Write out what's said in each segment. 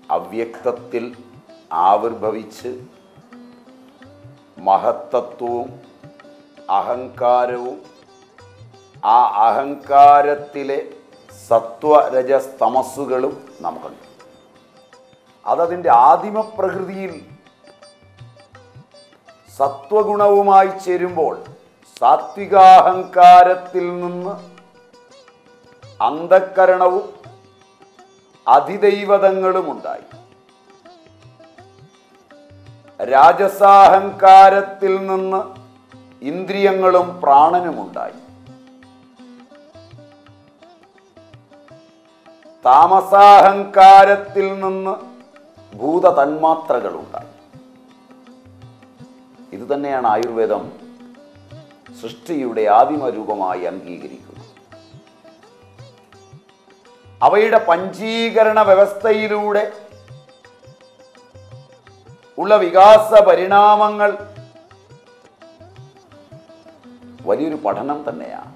അവ്യക്തത്തിൽ ആവിർഭവിച്ച് മഹത്തത്വവും അഹങ്കാരവും ആ അഹങ്കാരത്തിലെ സത്വരജസ്തമസ്സുകളും നമുക്കുണ്ട് അതതിൻ്റെ ആദിമ പ്രകൃതിയിൽ സത്വഗുണവുമായി ചേരുമ്പോൾ സാത്വികാഹങ്കാരത്തിൽ നിന്ന് അന്ധക്കരണവും അതിദൈവതങ്ങളും ഉണ്ടായി രാജസാഹങ്കാരത്തിൽ നിന്ന് ഇന്ദ്രിയങ്ങളും പ്രാണനുമുണ്ടായി താമസാഹങ്കാരത്തിൽ നിന്ന് ഭൂത തന്മാത്രകളുണ്ടായി ഇത് തന്നെയാണ് ആയുർവേദം സൃഷ്ടിയുടെ ആദിമ രൂപമായി അംഗീകരിക്കുന്നത് അവയുടെ പഞ്ചീകരണ വ്യവസ്ഥയിലൂടെ ഉള്ള വികാസ പരിണാമങ്ങൾ വലിയൊരു പഠനം തന്നെയാണ്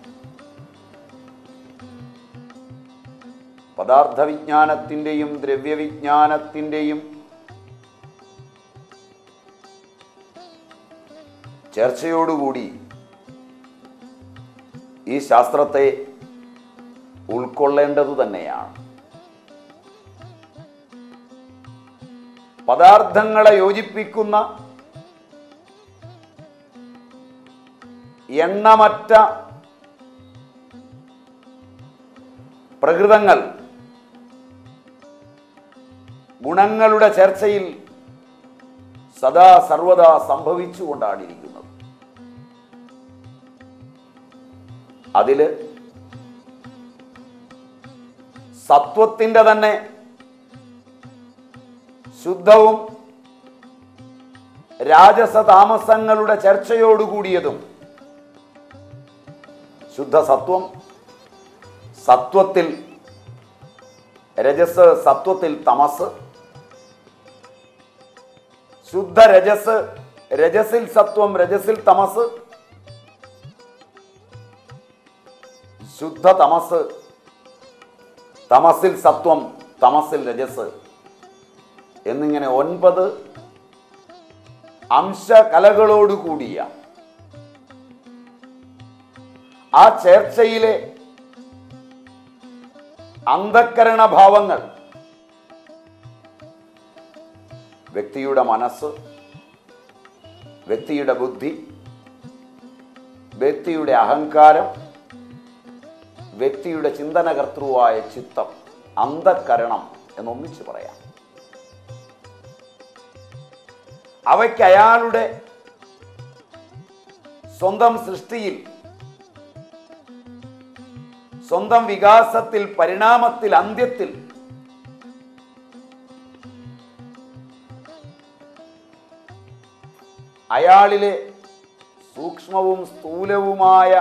പദാർത്ഥ വിജ്ഞാനത്തിൻ്റെയും ദ്രവ്യവിജ്ഞാനത്തിൻ്റെയും ചർച്ചയോടുകൂടി ഈ ശാസ്ത്രത്തെ ഉൾക്കൊള്ളേണ്ടത് തന്നെയാണ് പദാർത്ഥങ്ങളെ യോജിപ്പിക്കുന്ന എണ്ണമറ്റ പ്രകൃതങ്ങൾ ഗുണങ്ങളുടെ ചർച്ചയിൽ സദാ സർവദാ സംഭവിച്ചുകൊണ്ടാണിരിക്കുന്നത് അതില് സത്വത്തിൻ്റെ തന്നെ ശുദ്ധവും രാജസ താമസങ്ങളുടെ ചർച്ചയോടുകൂടിയതും ശുദ്ധ സത്വം സത്വത്തിൽ രജസ് സത്വത്തിൽ തമസ് ശുദ്ധ രജസ് രജസിൽ സത്വം രജസിൽ തമസ് ശുദ്ധ തമസ് തമസിൽ സത്വം തമസിൽ രജസ് എന്നിങ്ങനെ ഒൻപത് അംശകലകളോടുകൂടിയ ആ ചേർച്ചയിലെ അന്ധക്കരണ ഭാവങ്ങൾ വ്യക്തിയുടെ മനസ്സ് വ്യക്തിയുടെ ബുദ്ധി വ്യക്തിയുടെ അഹങ്കാരം വ്യക്തിയുടെ ചിന്തനകർത്തൃവായ ചിത്തം അന്ധക്കരണം എന്നൊന്നിച്ച് പറയാം അവയ്ക്ക് അയാളുടെ സ്വന്തം സൃഷ്ടിയിൽ സ്വന്തം വികാസത്തിൽ പരിണാമത്തിൽ അന്ത്യത്തിൽ അയാളിലെ സൂക്ഷ്മവും സ്ഥൂലവുമായ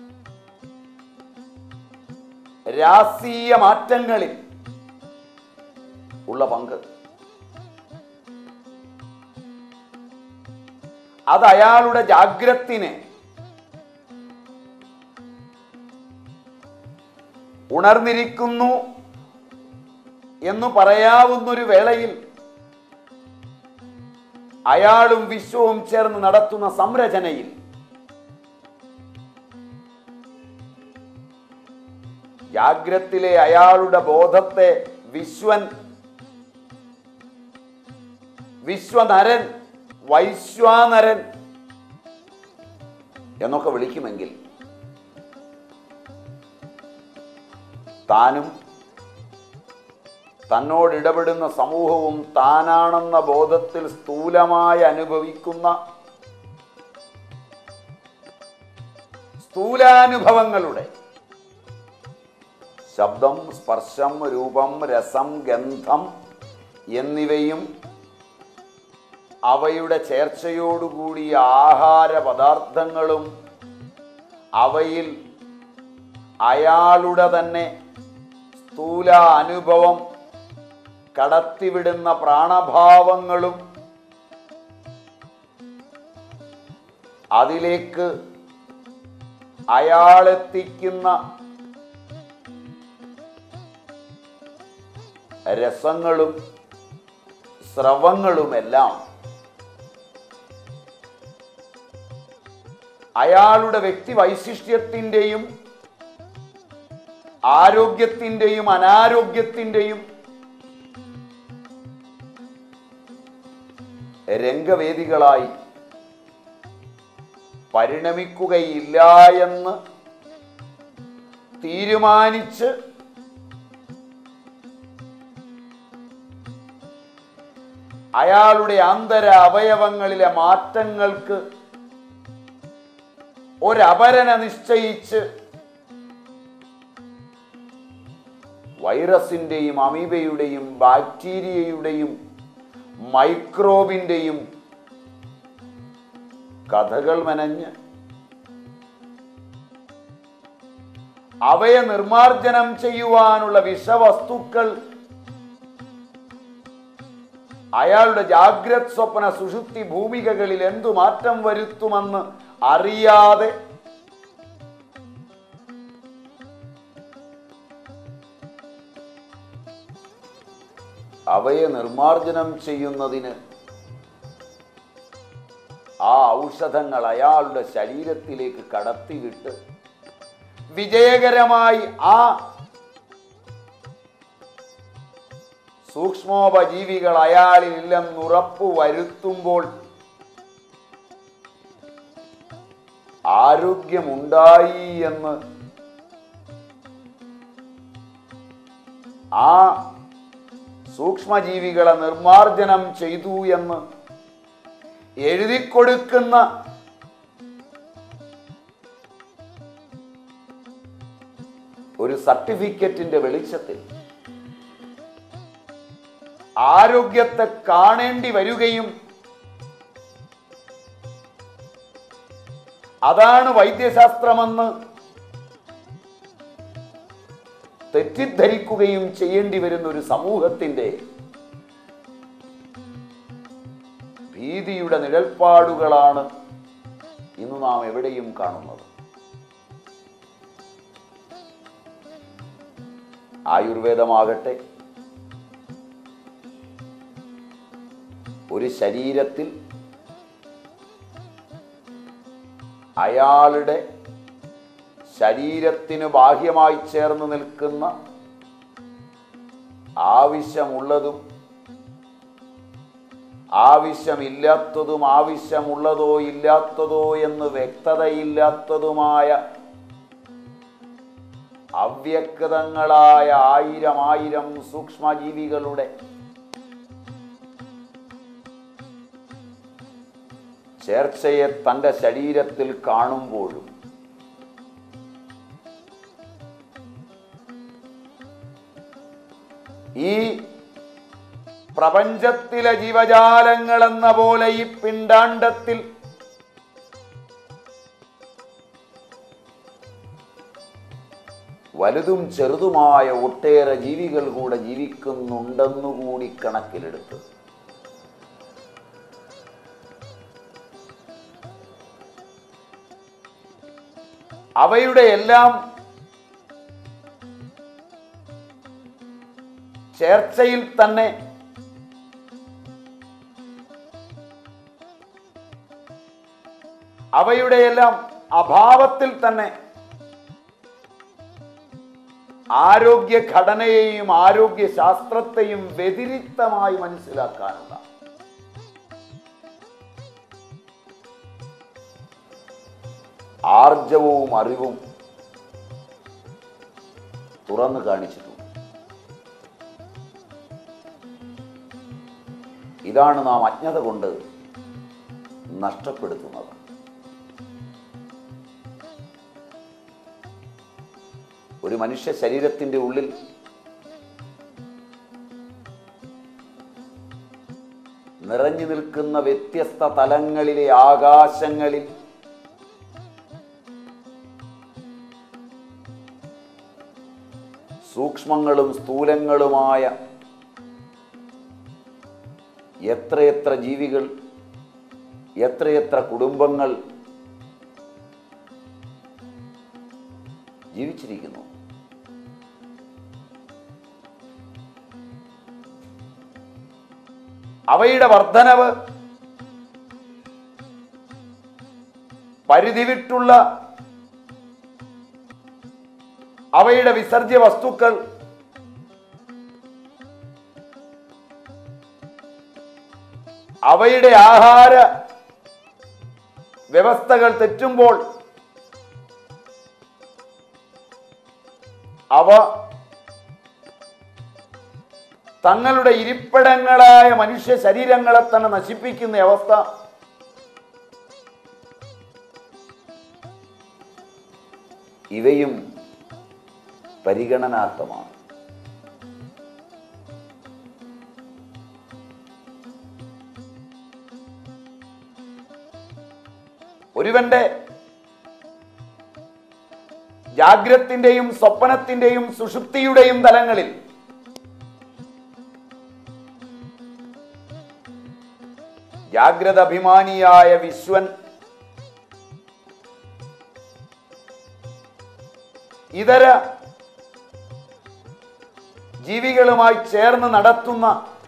രാസീയ മാറ്റങ്ങളിൽ ഉള്ള പങ്ക് അത് അയാളുടെ ജാഗ്രത്തിനെ ഉണർന്നിരിക്കുന്നു എന്ന് പറയാവുന്നൊരു വേളയിൽ അയാളും വിശ്വവും ചേർന്ന് നടത്തുന്ന സംരചനയിൽ ജാഗ്രത്തിലെ അയാളുടെ ബോധത്തെ വിശ്വൻ വിശ്വനരൻ വൈശ്വാനരൻ എന്നൊക്കെ വിളിക്കുമെങ്കിൽ താനും തന്നോട് ഇടപെടുന്ന സമൂഹവും താനാണെന്ന ബോധത്തിൽ സ്ഥൂലമായി അനുഭവിക്കുന്ന സ്ഥൂലാനുഭവങ്ങളുടെ ശബ്ദം സ്പർശം രൂപം രസം ഗന്ധം എന്നിവയും അവയുടെ ചേർച്ചയോടുകൂടിയ ആഹാര പദാർത്ഥങ്ങളും അവയിൽ അയാളുടെ തന്നെ സ്ഥൂല അനുഭവം കടത്തിവിടുന്ന പ്രാണഭാവങ്ങളും അതിലേക്ക് അയാളെത്തിക്കുന്ന രസങ്ങളും സ്രവങ്ങളുമെല്ലാം അയാളുടെ വ്യക്തി വൈശിഷ്ട്യത്തിൻ്റെയും ആരോഗ്യത്തിൻ്റെയും അനാരോഗ്യത്തിൻ്റെയും രംഗവേദികളായി പരിണമിക്കുകയില്ല എന്ന് തീരുമാനിച്ച് അയാളുടെ ആന്തര അവയവങ്ങളിലെ മാറ്റങ്ങൾക്ക് ഒരപരന നിശ്ചയിച്ച് വൈറസിന്റെയും അമീബയുടെയും ബാക്ടീരിയയുടെയും മൈക്രോബിന്റെയും കഥകൾ മെനഞ്ഞ് അവയെ നിർമാർജനം ചെയ്യുവാനുള്ള വിഷവസ്തുക്കൾ അയാളുടെ ജാഗ്രത് സ്വപ്ന സുഷുപ്തി ഭൂമികകളിൽ എന്തു മാറ്റം വരുത്തുമെന്ന് അറിയാതെ അവയെ നിർമാർജനം ചെയ്യുന്നതിന് ആ ഔഷധങ്ങൾ അയാളുടെ ശരീരത്തിലേക്ക് കടത്തിവിട്ട് വിജയകരമായി ആ സൂക്ഷ്മോപജീവികൾ അയാളിൽ ഇല്ലെന്നുറപ്പു വരുത്തുമ്പോൾ ആരോഗ്യമുണ്ടായി എന്ന് ആ സൂക്ഷ്മജീവികളെ നിർമാർജനം ചെയ്തു എന്ന് എഴുതിക്കൊടുക്കുന്ന ഒരു സർട്ടിഫിക്കറ്റിന്റെ വെളിച്ചത്തിൽ ആരോഗ്യത്തെ കാണേണ്ടി വരികയും അതാണ് വൈദ്യശാസ്ത്രമെന്ന് തെറ്റിദ്ധരിക്കുകയും ചെയ്യേണ്ടി വരുന്ന ഒരു സമൂഹത്തിന്റെ ഭീതിയുടെ നിഴൽപ്പാടുകളാണ് ഇന്ന് നാം എവിടെയും കാണുന്നത് ആയുർവേദമാകട്ടെ ഒരു ശരീരത്തിൽ അയാളുടെ ശരീരത്തിന് ബാഹ്യമായി ചേർന്ന് നിൽക്കുന്ന ആവശ്യമുള്ളതും ആവശ്യമില്ലാത്തതും ആവശ്യമുള്ളതോ ഇല്ലാത്തതോ എന്ന് വ്യക്തതയില്ലാത്തതുമായ അവ്യക്തങ്ങളായ ആയിരം ആയിരം സൂക്ഷ്മജീവികളുടെ ചേർച്ചയെ തൻ്റെ ശരീരത്തിൽ കാണുമ്പോഴും ഈ പ്രപഞ്ചത്തിലെ ജീവജാലങ്ങൾ എന്ന പോലെ ഈ പിണ്ടാണ്ടത്തിൽ വലുതും ചെറുതുമായ ഒട്ടേറെ ജീവികൾ കൂടെ ജീവിക്കുന്നുണ്ടെന്നുകൂടി കണക്കിലെടുത്ത് അവയുടെ എല്ലാം ചേർച്ചയിൽ തന്നെ അവയുടെയെല്ലാം അഭാവത്തിൽ തന്നെ ആരോഗ്യ ഘടനയെയും ആരോഗ്യ ശാസ്ത്രത്തെയും വ്യതിരിക്തമായി മനസ്സിലാക്കാനുള്ള ആർജവവും അറിവും തുറന്നു കാണിച്ചിട്ടുണ്ട് ഇതാണ് നാം അജ്ഞത കൊണ്ട് നഷ്ടപ്പെടുത്തുന്നത് ഒരു മനുഷ്യ ശരീരത്തിൻ്റെ ഉള്ളിൽ നിറഞ്ഞു നിൽക്കുന്ന വ്യത്യസ്ത തലങ്ങളിലെ ആകാശങ്ങളിൽ സൂക്ഷ്മങ്ങളും സ്ഥൂലങ്ങളുമായ എത്രയെത്ര ജീവികൾ എത്രയെത്ര കുടുംബങ്ങൾ ജീവിച്ചിരിക്കുന്നു അവയുടെ വർധനവ് പരിധി വിട്ടുള്ള അവയുടെ വിസർജ്യ വസ്തുക്കൾ അവയുടെ ആഹാര വ്യവസ്ഥകൾ തെറ്റുമ്പോൾ അവ തങ്ങളുടെ ഇരിപ്പിടങ്ങളായ മനുഷ്യ ശരീരങ്ങളെ തന്നെ നശിപ്പിക്കുന്ന അവസ്ഥ ഇവയും പരിഗണനാർത്ഥമാണ് ഒരുവന്റെ ജാഗ്രത്തിന്റെയും സ്വപ്നത്തിന്റെയും സുഷുപ്തിയുടെയും തലങ്ങളിൽ ജാഗ്രത അഭിമാനിയായ വിശ്വൻ ഇതര ജീവികളുമായി ചേർന്ന് നടത്തുന്ന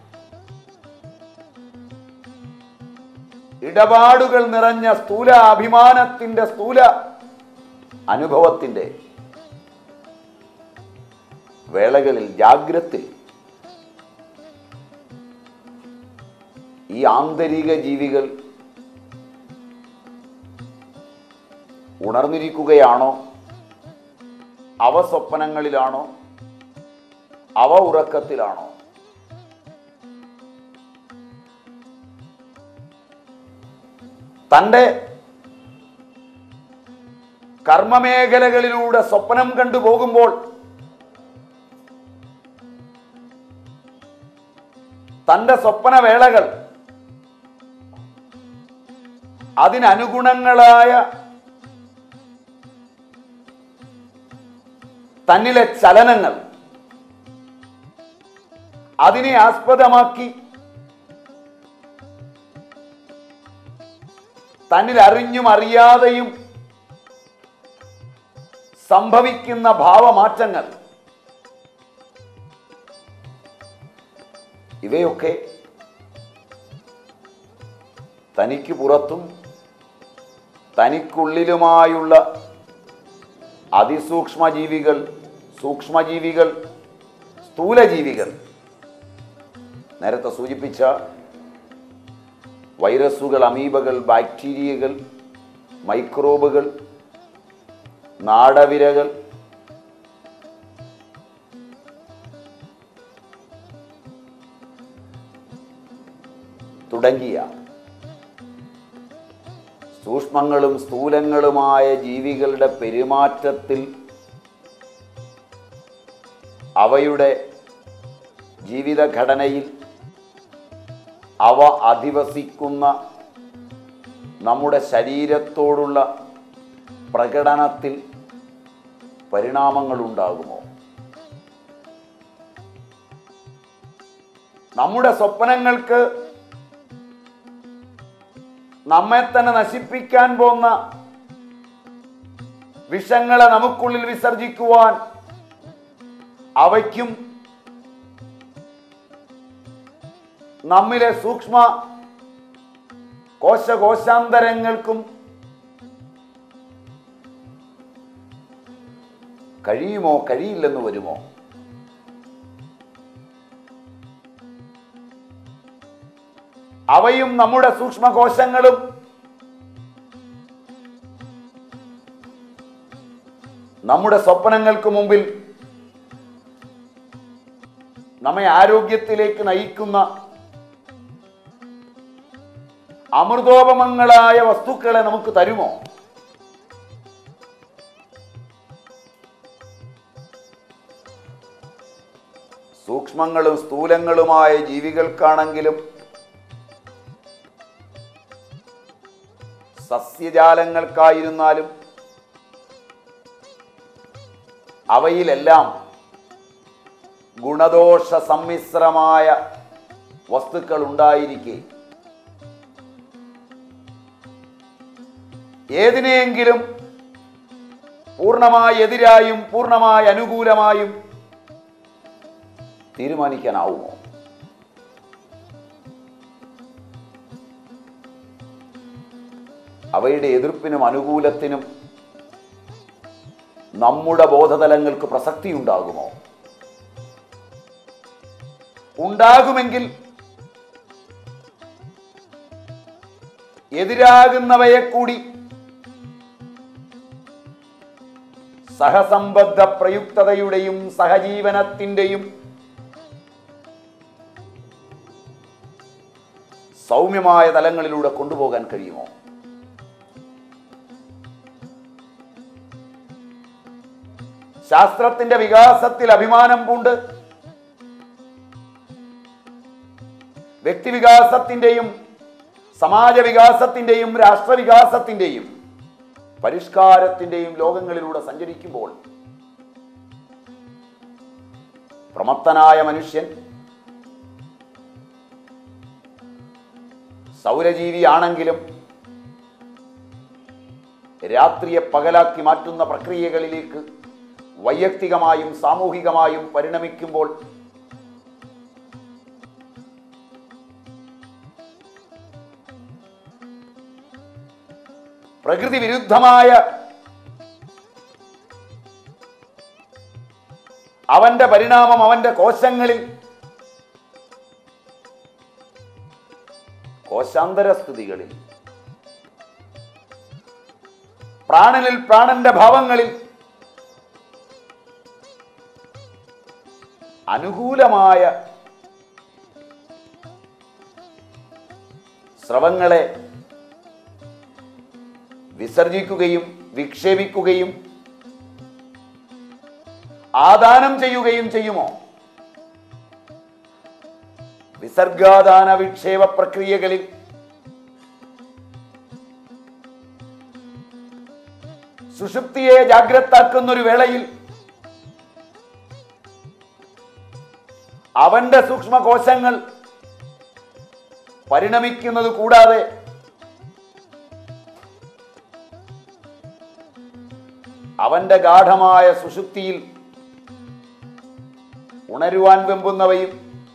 ഇടപാടുകൾ നിറഞ്ഞ സ്ഥൂല അഭിമാനത്തിന്റെ സ്ഥൂല അനുഭവത്തിന്റെ വേളകളിൽ ജാഗ്രത്തിൽ ഈ ആന്തരിക ജീവികൾ ഉണർന്നിരിക്കുകയാണോ അവ സ്വപ്നങ്ങളിലാണോ അവ ഉറക്കത്തിലാണോ തൻ്റെ കർമ്മമേഖലകളിലൂടെ സ്വപ്നം കണ്ടു പോകുമ്പോൾ തൻ്റെ സ്വപ്നവേളകൾ അതിനനുഗുണങ്ങളായ തന്നിലെ ചലനങ്ങൾ അതിനെ ആസ്പദമാക്കി തന്നിൽ അറിഞ്ഞും അറിയാതെയും സംഭവിക്കുന്ന ഭാവമാറ്റങ്ങൾ ഇവയൊക്കെ തനിക്ക് പുറത്തും തനിക്കുള്ളിലുമായുള്ള അതിസൂക്ഷ്മജീവികൾ സൂക്ഷ്മജീവികൾ സ്ഥൂലജീവികൾ നേരത്തെ സൂചിപ്പിച്ച വൈറസുകൾ അമീബകൾ ബാക്ടീരിയകൾ മൈക്രോബുകൾ നാടവിരകൾ തുടങ്ങിയ സൂക്ഷ്മങ്ങളും സ്ഥൂലങ്ങളുമായ ജീവികളുടെ പെരുമാറ്റത്തിൽ അവയുടെ ജീവിതഘടനയിൽ അവ അധിവസിക്കുന്ന നമ്മുടെ ശരീരത്തോടുള്ള പ്രകടനത്തിൽ പരിണാമങ്ങളുണ്ടാകുമോ നമ്മുടെ സ്വപ്നങ്ങൾക്ക് നമ്മെ തന്നെ നശിപ്പിക്കാൻ പോന്ന വിഷങ്ങളെ നമുക്കുള്ളിൽ വിസർജിക്കുവാൻ അവയ്ക്കും നമ്മിലെ സൂക്ഷ്മ കോശകോശാന്തരങ്ങൾക്കും കഴിയുമോ കഴിയില്ലെന്ന് വരുമോ അവയും നമ്മുടെ സൂക്ഷ്മകോശങ്ങളും നമ്മുടെ സ്വപ്നങ്ങൾക്ക് മുമ്പിൽ നമ്മെ ആരോഗ്യത്തിലേക്ക് നയിക്കുന്ന അമൃതോപമങ്ങളായ വസ്തുക്കളെ നമുക്ക് തരുമോ സൂക്ഷ്മങ്ങളും സ്ഥൂലങ്ങളുമായ ജീവികൾക്കാണെങ്കിലും സസ്യജാലങ്ങൾക്കായിരുന്നാലും അവയിലെല്ലാം ഗുണദോഷ സമ്മിശ്രമായ വസ്തുക്കൾ ഉണ്ടായിരിക്കെ ഏതിനെയെങ്കിലും പൂർണ്ണമായി എതിരായും പൂർണ്ണമായി അനുകൂലമായും തീരുമാനിക്കാനാവുമോ അവയുടെ എതിർപ്പിനും അനുകൂലത്തിനും നമ്മുടെ ബോധതലങ്ങൾക്ക് പ്രസക്തി ഉണ്ടാകുമോ ഉണ്ടാകുമെങ്കിൽ എതിരാകുന്നവയെ കൂടി സഹസംബദ്ധ പ്രയുക്തതയുടെയും സഹജീവനത്തിൻ്റെയും സൗമ്യമായ തലങ്ങളിലൂടെ കൊണ്ടുപോകാൻ കഴിയുമോ ശാസ്ത്രത്തിന്റെ വികാസത്തിൽ അഭിമാനം പൂണ്ട് വ്യക്തിവികാസത്തിന്റെയും സമാജ വികാസത്തിന്റെയും രാഷ്ട്രവികാസത്തിന്റെയും പരിഷ്കാരത്തിന്റെയും ലോകങ്ങളിലൂടെ സഞ്ചരിക്കുമ്പോൾ പ്രമത്തനായ മനുഷ്യൻ സൗരജീവിയാണെങ്കിലും രാത്രിയെ പകലാക്കി മാറ്റുന്ന പ്രക്രിയകളിലേക്ക് വൈയക്തികമായും സാമൂഹികമായും പരിണമിക്കുമ്പോൾ പ്രകൃതി വിരുദ്ധമായ അവന്റെ പരിണാമം അവന്റെ കോശങ്ങളിൽ കോശാന്തര സ്ഥിതികളിൽ പ്രാണനിൽ പ്രാണന്റെ ഭാവങ്ങളിൽ അനുകൂലമായ സ്രവങ്ങളെ വിസർജിക്കുകയും വിക്ഷേപിക്കുകയും ആദാനം ചെയ്യുകയും ചെയ്യുമോ വിസർഗാദാന വിക്ഷേപ പ്രക്രിയകളിൽ സുഷുപ്തിയെ ജാഗ്രതാക്കുന്ന ഒരു വേളയിൽ അവന്റെ സൂക്ഷ്മകോശങ്ങൾ പരിണമിക്കുന്നത് കൂടാതെ അവന്റെ ഗാഠമായ സുഷുപ്തിയിൽ ഉണരുവാൻ വെമ്പുന്നവയും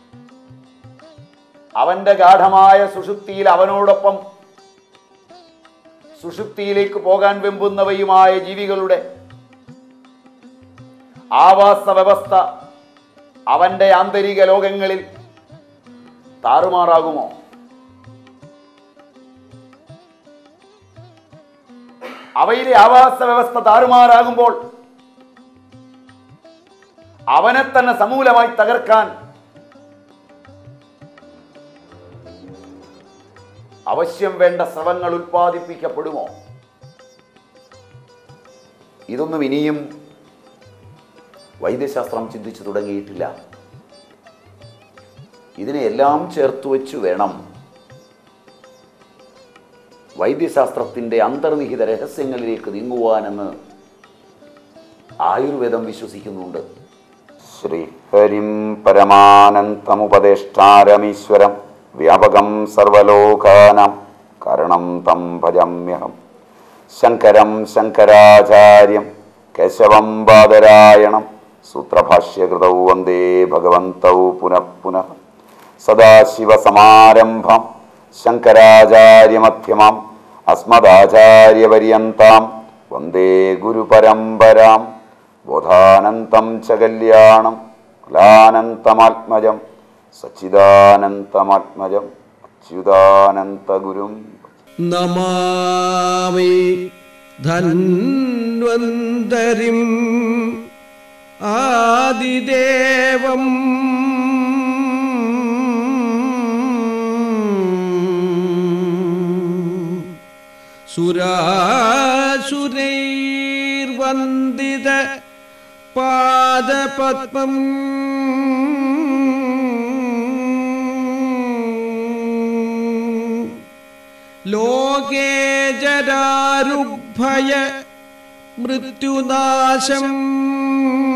അവന്റെ ഗാഠമായ സുഷുപ്തിയിൽ അവനോടൊപ്പം സുഷുപ്തിയിലേക്ക് പോകാൻ വെമ്പുന്നവയുമായ ജീവികളുടെ ആവാസ വ്യവസ്ഥ അവന്റെ ആന്തരിക ലോകങ്ങളിൽ താറുമാറാകുമോ അവയിലെ ആവാസ വ്യവസ്ഥ താറുമാറാകുമ്പോൾ അവനെ തന്നെ സമൂലമായി തകർക്കാൻ അവശ്യം വേണ്ട സ്രവങ്ങൾ ഉൽപ്പാദിപ്പിക്കപ്പെടുമോ ഇതൊന്നും ഇനിയും വൈദ്യശാസ്ത്രം ചിന്തിച്ചു തുടങ്ങിയിട്ടില്ല ഇതിനെയെല്ലാം ചേർത്ത് വെച്ച് വേണം വൈദ്യശാസ്ത്രത്തിൻ്റെ അന്തർനിഹിത രഹസ്യങ്ങളിലേക്ക് നീങ്ങുവാനെന്ന് ആയുർവേദം വിശ്വസിക്കുന്നുണ്ട് ശ്രീഹരിം പരമാനന്തമുപദേഷ്ടാരമീശ്വരം വ്യാപകം സർവലോകാനാം കാരണം തം ഭജമ്യഹം ശങ്കരം ശങ്കരാചാര്യം കേശവം ബാദരായണം സൂത്രഭാഷ്യകൃതൗ വന്ദേ ഭഗവന്തൗ പുനഃ പുനഃ സദാശിവസമാരംഭം ശങ്കരാചാര്യമധ്യമാം അസ്മദാചാര്യപര്യന്താം വന്ദേ ഗുരുപരമ്പരാം ബോധാനന്തം ച കല്യാണം കുലാനന്തമാത്മജം സച്ചിദാനന്തമാത്മജം അച്യുതാനന്തഗുരും നമാമി ധന്വന്തരിം ആദിദേവം സുരാസുരൈർവന്ദിത പാദപത്മം ലോകേ ജരാരുഭയ മൃത്യുനാശം